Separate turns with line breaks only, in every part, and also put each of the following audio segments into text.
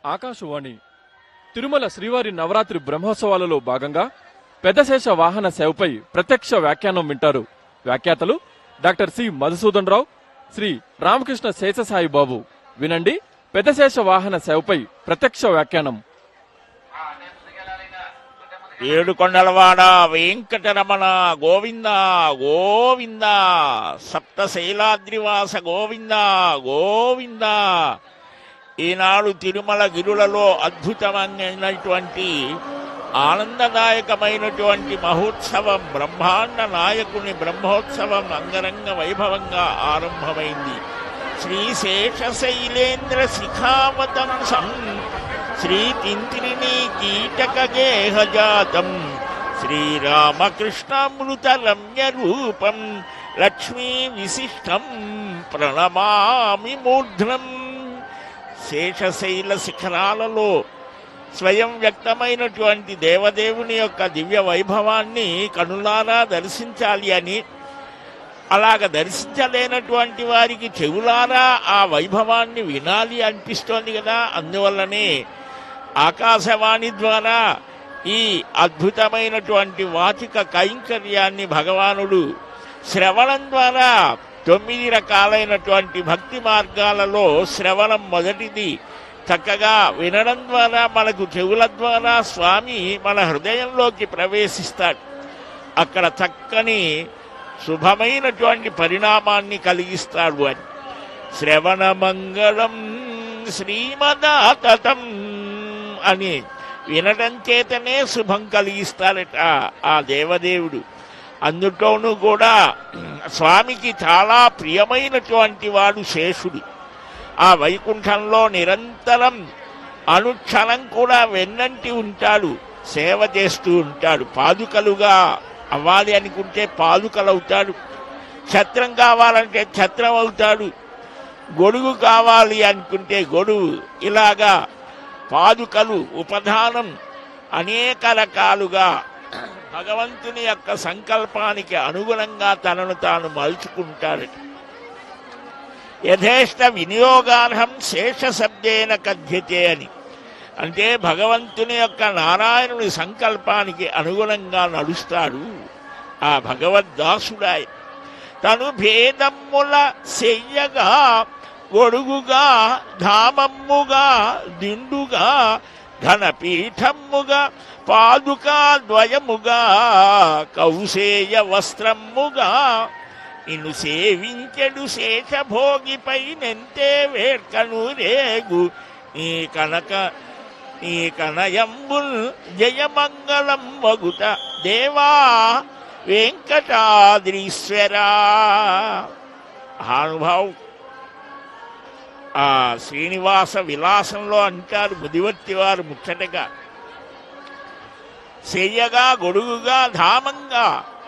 ఆకాశవాణి తిరుమల శ్రీవారి నవరాత్రి బ్రహ్మోత్సవాలలో భాగంగా పెద్దశేష వాహన సేవపై ప్రత్యక్ష వ్యాఖ్యానం వింటారు వ్యాఖ్యాతలు డాక్టర్ సి మధుసూదన్ రావు శ్రీ రామకృష్ణ శేషసాయి బాబు వినండి పెద్దశేష వాహన సేవపై ప్రత్యక్ష వ్యాఖ్యానం
ఏడుకొండలవాడ వెంకటరమణ గోవింద గోవింద సప్తశైలాద్రివాస గోవింద గోవింద ఈనాడు తిరుమల గిరులలో అద్భుతమైనటువంటి ఆనందదాయకమైనటువంటి మహోత్సవం బ్రహ్మాండ నాయకుని బ్రహ్మోత్సవం అంగరంగ వైభవంగా ఆరంభమైంది శ్రీశేషశైలేంద్ర శిఖావతంసం శ్రీతింత్రిణీ కీటకగేహజాతం శ్రీరామకృష్ణామృత రమ్య రూపం లక్ష్మీ విశిష్టం ప్రణమామి మూర్ధ్నం శేషశైల శిఖరాలలో స్వయం వ్యక్తమైనటువంటి దేవదేవుని యొక్క దివ్య వైభవాన్ని కనులారా దర్శించాలి అని అలాగ దర్శించలేనటువంటి వారికి చెవులారా ఆ వైభవాన్ని వినాలి అనిపిస్తోంది కదా అందువల్లనే ఆకాశవాణి ద్వారా ఈ అద్భుతమైనటువంటి వాచిక కైంకర్యాన్ని భగవానుడు శ్రవణం ద్వారా తొమ్మిది రకాలైనటువంటి భక్తి మార్గాలలో శ్రవణం మొదటిది చక్కగా వినడం ద్వారా మనకు చెవుల ద్వారా స్వామి మన హృదయంలోకి ప్రవేశిస్తాడు అక్కడ చక్కని శుభమైనటువంటి పరిణామాన్ని కలిగిస్తాడు అని శ్రవణ మంగళం శ్రీమదాతతం అని వినడం చేతనే శుభం కలిగిస్తాడట ఆ దేవదేవుడు అందులోనూ కూడా స్వామికి చాలా ప్రియమైనటువంటి వాడు శేషుడు ఆ వైకుంఠంలో నిరంతరం అనుక్షణం కూడా వెన్నంటి ఉంటాడు సేవ చేస్తూ ఉంటాడు పాదుకలుగా అవ్వాలి అనుకుంటే పాదుకలవుతాడు ఛత్రం కావాలంటే ఛత్రం అవుతాడు గొడుగు కావాలి అనుకుంటే గొడుగు ఇలాగా పాదుకలు ఉపధానం అనేక రకాలుగా భగవంతుని యొక్క సంకల్పానికి అనుగుణంగా తనను తాను మలుచుకుంటాడట యథేష్ట వినియోగార్హం శేషశబ్దేన కథ్యతే అని అంటే భగవంతుని యొక్క నారాయణుని సంకల్పానికి అనుగుణంగా నడుస్తాడు ఆ భగవద్దాసుడాయ తను భేదమ్ముల చెయ్యగా గొడుగుగా ధామమ్ముగా దిండుగా ఘనపీఠమ్ముగా పాదుకా ద్వయముగా కౌసేయ వస్త్రమ్ముగా నిన్ను సేవించెడు శేషభోగిపై నెంతే వేడ్కను రేగు నీ కనక నీ కనయంబుల్ జయమంగళం వగుట దేవా వెంకటాద్రీశ్వరా హానుభావు ఆ శ్రీనివాస విలాసంలో అంటారు ముదివర్తి వారు ముచ్చటగా చెయ్యగా గొడుగుగా ధామంగా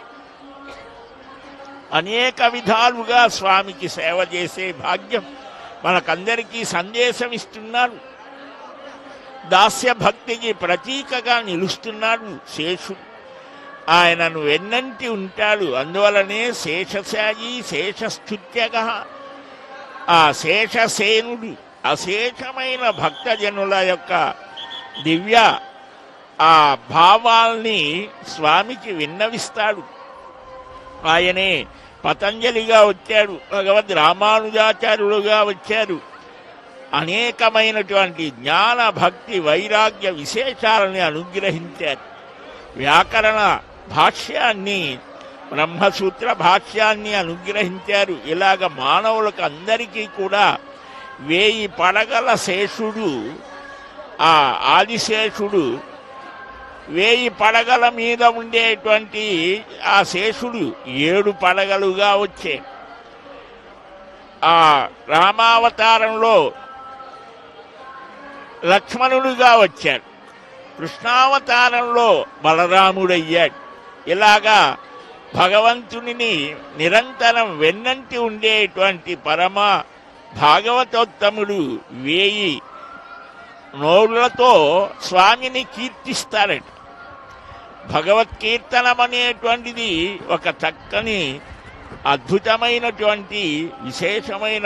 అనేక విధాలుగా స్వామికి సేవ చేసే భాగ్యం మనకందరికీ సందేశం ఇస్తున్నారు దాస్య భక్తికి ప్రతీకగా నిలుస్తున్నాడు శేషుడు ఆయనను వెన్నంటి ఉంటాడు అందువలనే శేషశాయి శేషస్థుత్యగా ఆ శేషసేనుడు అశేషమైన భక్తజనుల యొక్క దివ్య ఆ భావాల్ని స్వామికి విన్నవిస్తాడు ఆయనే పతంజలిగా వచ్చాడు భగవద్ రామానుజాచార్యులుగా వచ్చారు అనేకమైనటువంటి జ్ఞాన భక్తి వైరాగ్య విశేషాలని అనుగ్రహించారు వ్యాకరణ భాష్యాన్ని బ్రహ్మసూత్ర భాష్యాన్ని అనుగ్రహించారు ఇలాగ మానవులకు అందరికీ కూడా వేయి పడగల శేషుడు ఆ ఆదిశేషుడు వేయి పడగల మీద ఉండేటువంటి ఆ శేషుడు ఏడు పడగలుగా వచ్చే ఆ రామావతారంలో లక్ష్మణుడుగా వచ్చాడు కృష్ణావతారంలో బలరాముడయ్యాడు ఇలాగా భగవంతునిని నిరంతరం వెన్నంటి ఉండేటువంటి పరమ భాగవతోత్తముడు వేయి నోళ్లతో స్వామిని కీర్తిస్తారట భగవత్కీర్తనం అనేటువంటిది ఒక చక్కని అద్భుతమైనటువంటి విశేషమైన